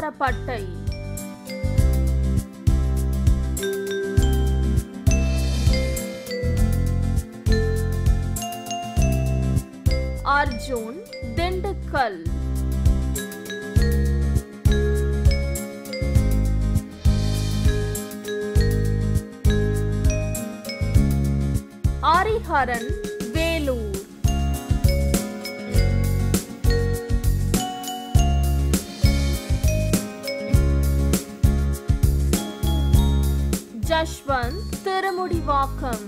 அவதாரப்பட்டை அர்ஜுன் திண்டுக்கல் ஹரிஹரன் வேலூர் ஜஷ்வந்த் திருமுடிவாக்கம்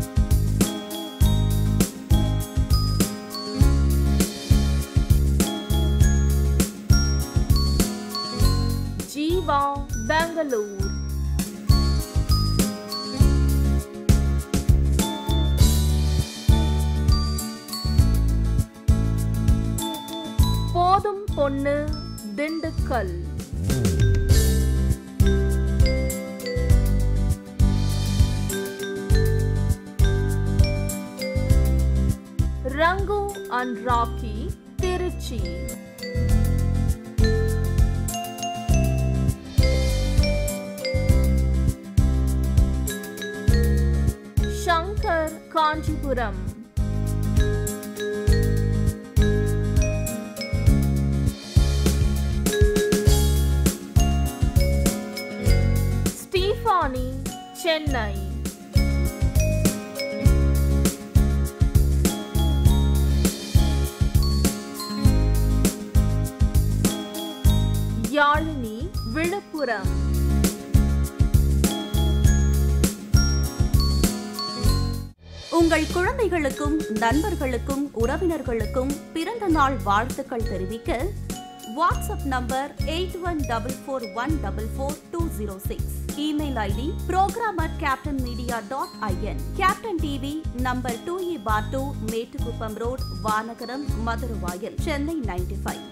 ஜீவா பெங்களூர் போதும் பொண்ணு Dindigul Rangu and Rocky Trichy Shankar Kanchipuram Stephanie Chennai Yazhini Villupuram உங்கள் குழந்தைகளுக்கும் நண்பர்களுக்கும் உறவினர்களுக்கும் பிறந்த நாள் வாழ்த்துக்கள் தெரிவிக்க WhatsApp number eight one double four one double four two zero six email ID programmer captain media dot in captain TV number two E bar two Mettukuppam road Vanagaram Maduravoyal Chennai ninety five